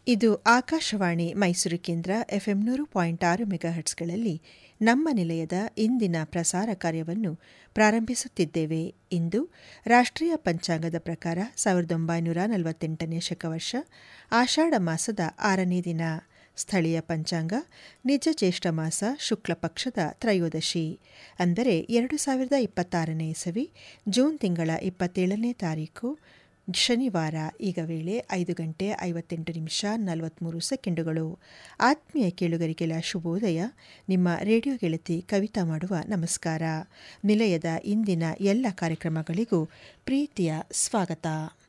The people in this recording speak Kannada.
ಇದು ಆಕಾಶವಾಣಿ ಮೈಸೂರು ಕೇಂದ್ರ ಎಫ್ಎಂ ನೂರು ಪಾಯಿಂಟ್ ಆರು ಮೆಗಾಹರ್ಟ್ಸ್ಗಳಲ್ಲಿ ನಮ್ಮ ನಿಲಯದ ಇಂದಿನ ಪ್ರಸಾರ ಕಾರ್ಯವನ್ನು ಪ್ರಾರಂಭಿಸುತ್ತಿದ್ದೇವೆ ಇಂದು ರಾಷ್ಟ್ರೀಯ ಪಂಚಾಂಗದ ಪ್ರಕಾರ ಸಾವಿರದ ಒಂಬೈನೂರ ನಲವತ್ತೆಂಟನೇ ಶಕವರ್ಷ ಆಷಾಢ ಮಾಸದ ಆರನೇ ದಿನ ಸ್ಥಳೀಯ ಪಂಚಾಂಗ ನಿಜ ಜ್ಯೇಷ್ಠ ಮಾಸ ಶುಕ್ಲ ಪಕ್ಷದ ತ್ರಯೋದಶಿ ಅಂದರೆ ಎರಡು ಸಾವಿರದ ಇಪ್ಪತ್ತಾರನೇ ಇಸವಿ ಜೂನ್ ತಿಂಗಳ ಇಪ್ಪತ್ತೇಳನೇ ತಾರೀಕು ಶನಿವಾರ ಈಗ ವೇಳೆ ಐದು ಗಂಟೆ ಐವತ್ತೆಂಟು ನಿಮಿಷ ನಲವತ್ತ್ಮೂರು ಸೆಕೆಂಡುಗಳು ಆತ್ಮೀಯ ಕೇಳುಗರಿಗೆಲ್ಲ ಶುಭೋದಯ ನಿಮ್ಮ ರೇಡಿಯೋ ಗೆಳತಿ ಕವಿತಾ ಮಾಡುವ ನಮಸ್ಕಾರ ನಿಲಯದ ಇಂದಿನ ಎಲ್ಲ ಕಾರ್ಯಕ್ರಮಗಳಿಗೂ ಪ್ರೀತಿಯ ಸ್ವಾಗತ